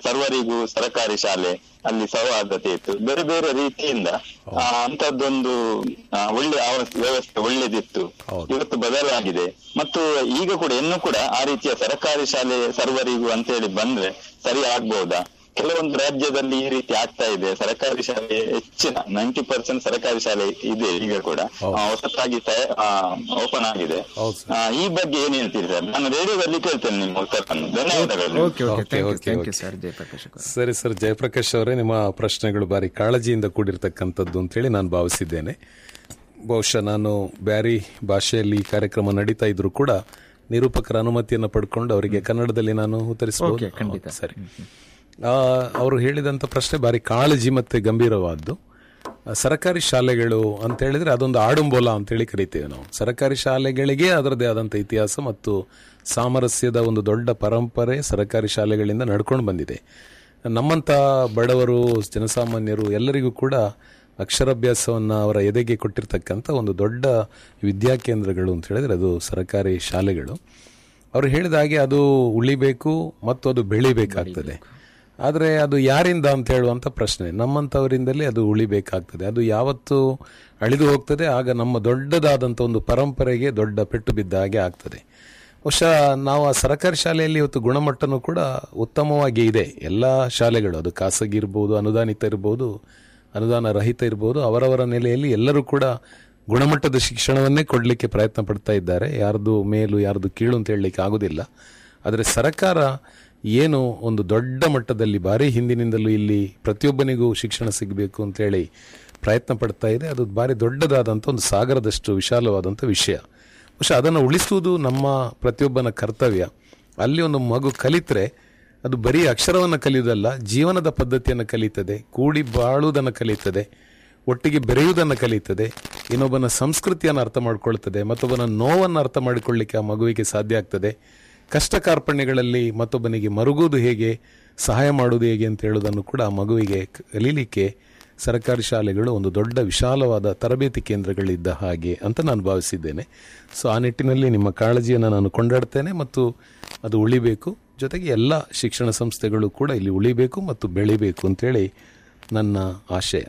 ಸರ್ವರಿಗೂ ಸರ್ಕಾರಿ ಶಾಲೆ ಅಲ್ಲಿ ಸೌಹಾರ್ದತೆ ಇತ್ತು ಬೇರೆ ಬೇರೆ ರೀತಿಯಿಂದ ಆ, ಅಂತದ್ದೊಂದು ಆ, ಒಳ್ಳೆ ಆವ- ವ್ಯವಸ್ಥೆ ಒಳ್ಳೇದಿತ್ತು ಹೌದು. ಇವತ್ತು ಬದಲಾಗಿದೆ ಮತ್ತು ಈಗ ಕೂಡ ಇನ್ನು ಕೂಡ ಆ ರೀತಿಯ ಸರ್ಕಾರಿ ಶಾಲೆ ಸರ್ವರಿಗೂ ಅಂತ ಹೇಳಿ ಬಂದ್ರೆ ಸರಿ ಆಗ್ಬಹುದಾ ಕೆಲವೊಂದು ರಾಜ್ಯದಲ್ಲಿ ಈ ರೀತಿ ಆಗ್ತಾ ಇದೆ ಸರ್ಕಾರಿ ಶಾಲೆ ಹೆಚ್ಚಿನ ನೈಂಟಿ ಪರ್ಸೆಂಟ್ ಸರ್ಕಾರಿ ಶಾಲೆ ಇದೆ ಈಗ ಕೂಡ ಹೌದು. ಆ, ಹೊಸತಾಗಿ ಓಪನ್ ಆಗಿದೆ ಹೌದು ಸರ್. ಆ, ಈ ಬಗ್ಗೆ ಏನ್ ಹೇಳ್ತೀರಿ ಸರ್ ನಾನು ರೇಡಿಯೋದಲ್ಲಿ ಕೇಳ್ತೇನೆ ನಿಮ್ಮ ಉತ್ತರವನ್ನು ಧನ್ಯವಾದಗಳು okay okay Okay, thank you okay, thank you okay. Sir Jayaprakash ಅವರೇ. ಸರಿ ಸರ್ ಜಯಪ್ರಕಾಶ್ ಅವರೇ ನಿಮ್ಮ ಪ್ರಶ್ನೆಗಳು ಬಾರಿ ಕಾಳಜಿಯಿಂದ ಕೂಡಿರ್ತಕ್ಕಂಥದ್ದು ಅಂತೇಳಿ ನಾನು ಭಾವಿಸಿದ್ದೇನೆ ಬಹುಶಃ ನಾನು ಬ್ಯಾರಿ ಭಾಷೆಯಲ್ಲಿ ಈ ಕಾರ್ಯಕ್ರಮ ನಡೀತಾ ಇದ್ರು ಕೂಡ ನಿರೂಪಕರ ಅನುಮತಿಯನ್ನು ಪಡ್ಕೊಂಡು ಅವರಿಗೆ ಕನ್ನಡದಲ್ಲಿ ನಾನು ಉತ್ತರಿಸಬಹುದು Okay, ಖಂಡಿತ. ಸರಿ ಆ, ಅವರು ಹೇಳಿದಂಥ ಪ್ರಶ್ನೆ ಬಾರಿ ಕಾಳಜಿ ಮತ್ತೆ ಗಂಭೀರವಾದ್ದು ಆ, ಸರ್ಕಾರಿ ಶಾಲೆಗಳು ಅಂತ ಹೇಳಿದ್ರೆ ಅದೊಂದು ಆಡುಂಬೋಲ ಅಂತೇಳಿ ಕರಿತೇವೆ ನಾವು ಸರ್ಕಾರಿ ಶಾಲೆಗಳಿಗೆ ಅದರದೇ ಆದಂಥ ಇತಿಹಾಸ ಮತ್ತು ಸಾಮರಸ್ಯದ ಒಂದು ದೊಡ್ಡ ಪರಂಪರೆ ಸರ್ಕಾರಿ ಶಾಲೆಗಳಿಂದ ನಡ್ಕೊಂಡು ಬಂದಿದೆ ನಮ್ಮಂಥ ಬಡವರು ಜನಸಾಮಾನ್ಯರು ಎಲ್ಲರಿಗೂ ಕೂಡ ಅಕ್ಷರಾಭ್ಯಾಸವನ್ನು ಅವರ ಎದೆಗೆ ಕೊಟ್ಟಿರ್ತಕ್ಕಂಥ ಒಂದು ದೊಡ್ಡ ವಿದ್ಯಾಕೇಂದ್ರಗಳು ಅಂತ ಹೇಳಿದ್ರೆ ಅದು ಸರ್ಕಾರಿ ಶಾಲೆಗಳು ಅವರು ಹೇಳಿದ ಹಾಗೆ ಅದು ಉಳಿಬೇಕು ಮತ್ತು ಅದು ಬೆಳಿಬೇಕಾಗ್ತದೆ ಆದರೆ ಅದು ಯಾರಿಂದ ಅಂತ ಹೇಳುವಂಥ ಪ್ರಶ್ನೆ ನಮ್ಮಂಥವರಿಂದಲೇ ಅದು ಉಳಿಬೇಕಾಗ್ತದೆ ಅದು ಯಾವತ್ತು ಅಳಿದು ಹೋಗ್ತದೆ ಆಗ ನಮ್ಮ ದೊಡ್ಡದಾದಂಥ ಒಂದು ಪರಂಪರೆಗೆ ದೊಡ್ಡ ಪೆಟ್ಟು ಬಿದ್ದ ಹಾಗೆ ಆಗ್ತದೆ ಬಹುಶಃ ನಾವು ಆ ಸರ್ಕಾರಿ ಶಾಲೆಯಲ್ಲಿ ಇವತ್ತು ಗುಣಮಟ್ಟನೂ ಕೂಡ ಉತ್ತಮವಾಗಿ ಇದೆ ಎಲ್ಲ ಶಾಲೆಗಳು ಅದು ಖಾಸಗಿ ಇರ್ಬೋದು ಅನುದಾನಿತ ಇರ್ಬೋದು ಅನುದಾನ ರಹಿತ ಇರ್ಬೋದು ಅವರವರ ನೆಲೆಯಲ್ಲಿ ಎಲ್ಲರೂ ಕೂಡ ಗುಣಮಟ್ಟದ ಶಿಕ್ಷಣವನ್ನೇ ಕೊಡಲಿಕ್ಕೆ ಪ್ರಯತ್ನ ಪಡ್ತಾ ಇದ್ದಾರೆ ಯಾರ್ದು ಮೇಲು ಯಾರ್ದು ಕೀಳು ಅಂತ ಹೇಳಲಿಕ್ಕೆ ಆಗೋದಿಲ್ಲ ಆದರೆ ಸರ್ಕಾರ ಏನು ಒಂದು ದೊಡ್ಡ ಮಟ್ಟದಲ್ಲಿ ಭಾರಿ ಹಿಂದಿನಿಂದಲೂ ಇಲ್ಲಿ ಪ್ರತಿಯೊಬ್ಬನಿಗೂ ಶಿಕ್ಷಣ ಸಿಗಬೇಕು ಅಂತೇಳಿ ಪ್ರಯತ್ನ ಪಡ್ತಾ ಇದೆ ಅದು ಭಾರಿ ದೊಡ್ಡದಾದಂಥ ಒಂದು ಸಾಗರದಷ್ಟು ವಿಶಾಲವಾದಂಥ ವಿಷಯ ಬಹುಶಃ ಅದನ್ನು ಉಳಿಸುವುದು ನಮ್ಮ ಪ್ರತಿಯೊಬ್ಬನ ಕರ್ತವ್ಯ ಅಲ್ಲಿ ಒಂದು ಮಗು ಕಲಿತ್ರೆ ಅದು ಬರೀ ಅಕ್ಷರವನ್ನು ಕಲಿಯುವುದಲ್ಲ ಜೀವನದ ಪದ್ಧತಿಯನ್ನು ಕಲಿತದೆ ಕೂಡಿ ಬಾಳುವುದನ್ನು ಕಲಿತದೆ ಒಟ್ಟಿಗೆ ಬೆರೆಯುವುದನ್ನು ಕಲಿತದೆ ಇನ್ನೊಬ್ಬನ ಸಂಸ್ಕೃತಿಯನ್ನು ಅರ್ಥ ಮಾಡಿಕೊಳ್ತದೆ ಮತ್ತೊಬ್ಬನ ನೋವನ್ನು ಅರ್ಥ ಮಾಡಿಕೊಳ್ಳಿಕ್ಕೆ ಆ ಮಗುವಿಗೆ ಸಾಧ್ಯ ಆಗ್ತದೆ ಕಷ್ಟ ಕಾರ್ಪಣ್ಯಗಳಲ್ಲಿ ಮತ್ತೊಬ್ಬನಿಗೆ ಮರುಗುವುದು ಹೇಗೆ ಸಹಾಯ ಮಾಡುವುದು ಹೇಗೆ ಅಂತ ಹೇಳುವುದನ್ನು ಕೂಡ ಆ ಮಗುವಿಗೆ ಕಲೀಲಿಕ್ಕೆ ಸರ್ಕಾರಿ ಶಾಲೆಗಳು ಒಂದು ದೊಡ್ಡ ವಿಶಾಲವಾದ ತರಬೇತಿ ಕೇಂದ್ರಗಳಿದ್ದ ಹಾಗೆ ಅಂತ ನಾನು ಭಾವಿಸಿದ್ದೇನೆ ಸೊ ಆ ನಿಟ್ಟಿನಲ್ಲಿ ನಿಮ್ಮ ಕಾಳಜಿಯನ್ನು ನಾನು ಕೊಂಡಾಡ್ತೇನೆ ಮತ್ತು ಅದು ಉಳಿಬೇಕು ಜೊತೆಗೆ ಎಲ್ಲ ಶಿಕ್ಷಣ ಸಂಸ್ಥೆಗಳು ಕೂಡ ಇಲ್ಲಿ ಉಳಿಬೇಕು ಮತ್ತು ಬೆಳಿಬೇಕು ಅಂತೇಳಿ ನನ್ನ ಆಶಯ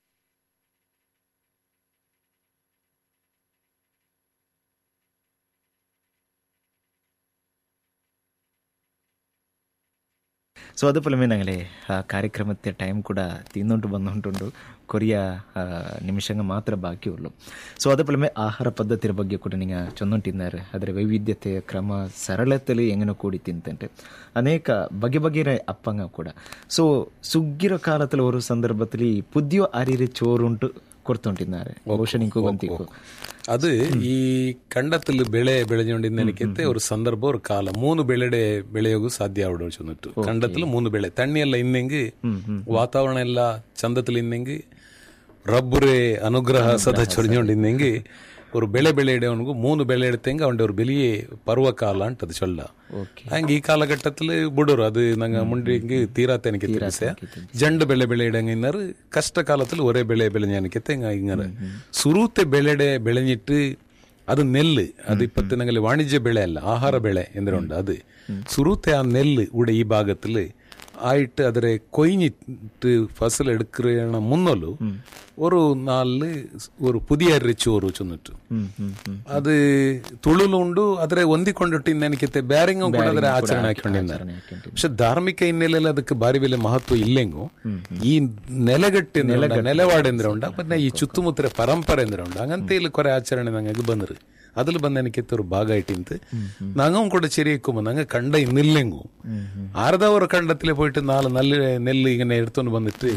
ಸೊ അതുപോലെ ഞങ്ങളെ ആ കാര്യക്രമത്തെ ടൈം ಕೂಡ ತಿಂದುಂಟು ಬಂದುಂಟುಂಡು ಕೊರಿಯ ನಿಮಿಷಂಗ ಮಾತ್ರ ಬಾಕಿಯುಳ್ಳು ಸೊ അതുപോലെ ಆಹಾರ ಪದ್ಧತಿಯ ಬಗ್ಗೆ ಕೂಡ ನೀವು ಚೊಂದುಂಟಿದ್ದಾರೆ ಅದರ ವೈವಿಧ್ಯತೆ ಕ್ರಮ ಸರಳತೆಯಲ್ಲಿ ಎಂಗನ ಕೂಡಿ ತಿಂತಂಟೆ ಅನೇಕ ಬಗೆ ಬಗೆಯ ಅಪ್ಪಂಗ ಕೂಡ ಸೊ ಸುಗ್ಗಿರೋ ಕಾಲದಲ್ಲಿ ಒಂದು ಸಂದರ್ಭದಲ್ಲಿ ಪುದ್ದಿಯೋ ಅರಿರೆ ಚೋರುಂಟು ಕೊಡ್ತುಂಟಿದ್ದಾರೆ ಬಹುಶಃ ನಿಂಕು ಬಂತಿಕ್ಕು ಅದು ಈ ಕಂಡത്തിൽ ಬೆಳೆ ಬೆಳೆഞ്ഞുകൊണ്ടിരുന്നതിനകത്തെ ഒരു സന്ദർഭം ഒരു കാലം മൂന്ന് ಬೆಳೆಡೆ ಬೆಳೆಯೋಗು ಸಾಧ್ಯ ಆವಡು ಚೊಂದಿಟ್ಟು ಕಂಡത്തിൽ ಮೂನು ಬೆಳೆ ತಣ್ಣಿ ಎಲ್ಲ ಇನ್ನೆಂಗಿ ವಾತಾವರಣ ಎಲ್ಲ ಚಂದത്തിൽ ಇನ್ನೆಂಗಿ ರಬ್ಬುರೆ ಅನುಗ್ರಹ ಸದಾ ಚೊರಿഞ്ഞുകൊണ്ടിരുന്നെങ്കിൽ ഒരു ಬೆಳೆ ಬೆಳೆ ಇಡವನಿಗೂ ಮೂನು ಬೆಳೆ എടുത്തെങ്കിൽ അവന്റെ ഒരു വലിയ പർവ്വകാല അത് ചൊല്ല ಹಂಗೆ ಈ ಕಾಲಘಟ್ಟത്തിൽ ಬಿಡೋರು ಅದು ನಂಗೆ ಮುಂಡಿಗೆ ತೀರಾತ എനിക്ക് ತಿಳಿಸ ಜಂಡು ಬೆಳೆ ಬೆಳೆ ಇಡಂಗಿನ್ನಾರು ಕಷ್ಟ ಕಾಲത്തിൽ ഒരേ ಬೆಳೆ ಬೆಳೆഞ്ഞാനിക്കത്തെ ഇങ്ങനെ സുറൂത്തെ ಬೆಳೆಡೆ ಬೆಳೆഞ്ഞിട്ട് അത് നെല്ല് അത് ഇപ്പത്തെ ഞങ്ങൾ വാണിജ്യ ಬೆಳೆ അല്ല ആഹാര ಬೆಳೆ എന്തിനുണ്ട് അത് സുറൂത്തെ ആ നെല്ല് ഇവിടെ ഈ ഭാഗത്തില് ആയിട്ട് അതിനെ കൊയിഞ്ഞിട്ട് ഫസൽ എടുക്കുന്ന മുന്നോലു ഒരു നാലില് ഒരു പുതിയ ചോറ് ചെന്നിട്ട് അത് ತುಳುಲುಂಡು ಅದರ ಹೊಂದಿಕೊಂಡಿಟ್ಟು ಇನ್ನೇನಕ್ಕೆ ಬ್ಯಾರಿಂಗ್ ಕೂಡ ಅದರ ಆಚರಣೆ ಹಾಕೊಂಡಿದ್ದಾರೆ പക്ഷെ ಧಾರ್ಮಿಕ ಹಿನ್ನೆಲೆಯಲ್ಲಿ ಅದಕ್ಕೆ ಬಾರಿ ಬೆಲೆ ಮಹತ್ವ ಇಲ್ಲೆಂಗು ಈ ನೆಲಗಟ್ಟಿನ ನೆಲವಾಡ ಎಂದ್ರೆ ಉಂಡ ಮತ್ತೆ ಈ ಚುತ್ತಮುತ್ತಲ ಪರಂಪರೆ ಎಂದ್ರೆ ಉಂಡ ಹಂಗಂತ ಇಲ್ಲಿ ಕೊರೆ ಆಚರಣೆ ನಂಗೆ ಬಂದ್ರು അതിൽ ಬಂದ എനിക്ക് ഒരു ഭാഗമായിട്ടിന്ത് നങ്ങും കൂടെ ചെറിയക്കുമ്പോ നങ്ങ കണ്ട ഇന്നില്ലെങ്കു ആരതാ ഒരു കണ്ടത്തിലെ പോയിട്ട് നാളെ നല്ല നെല്ല് ഇങ്ങനെ എടുത്തോണ്ട് വന്നിട്ട്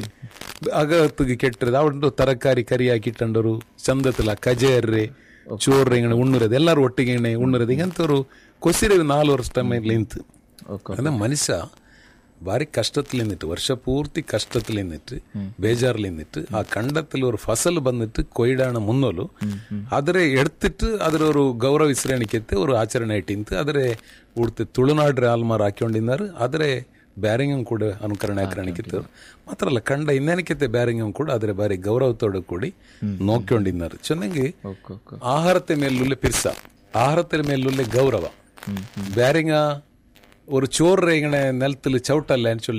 അകത്ത് കെട്ടരുത് അവിടെ തരക്കാരി കറിയാക്കിയിട്ടുണ്ടൊരു ചന്തത്തില കജേറെ ചോറ് ഇങ്ങനെ ഉണ്ണുരത് എല്ലാരും ಒಟ್ಟಿಗೆ ಇങ്ങനെ ಉಣ್ಣುರದು ಹಿಂಗಂತ ഒരു ಕೊಸಿರವಿ ನಾಲ್ಕು ವರ್ಷ ಟೈಮಲ್ಲಿ ನಿಂತು ಅಂದ್ರೆ ಮನುಷ್ಯ ಭಾರಿ ಕಷ್ಟത്തിൽ നിന്നിട്ട് വർഷപൂർത്തി കഷ്ടത്തിൽ നിന്നിട്ട് ബേജാറിൽ നിന്നിട്ട് ആ കണ്ടത്തിൽ ഒരു ഫസൽ വന്നിട്ട് കൊയ്ടാണ് മുന്നോലു അതിരെ എടുത്തിട്ട് അതിലൊരു ഗൗരവ വിശ്രണിക്കത്തെ ഒരു ಆಚರಣೆ ಇಟ್ಟಿಂತು ಅದರ ಉಡ್ತೆ ತುಳುನಾಡ್ರೆ ಆಲ್ಮಾರ್ ಹಾಕೊಂಡಿದ್ದಾರೆ ಅದರ ಬ್ಯಾರಿಂಗಂ ಕೂಡ ಅನುಕರಣೆ ಆಕರಣಿಕಿತ್ತು ಮಾತ್ರ ಅಲ್ಲ ಕಂಡ ಇನ್ನೇನಕ್ಕಿತ್ತೆ ಬ್ಯಾರಿಂಗಂ ಕೂಡ ಅದರ ಬಾರಿ ಗೌರವത്തോടെ കൂടി നോക്കിക്കൊണ്ടിരുന്നത് ചെന്നെങ്കിൽ ആഹാരത്തെ മേലുള്ള പിർസ ആഹാരത്തിന് മേലുള്ള ഗൗരവ ಬ್ಯಾರಿಂಗ ഒരു ചോറ് ഇങ്ങനെ നിലത്തിൽ ചവിട്ടല്ല എന്ന് ചൊല്ലി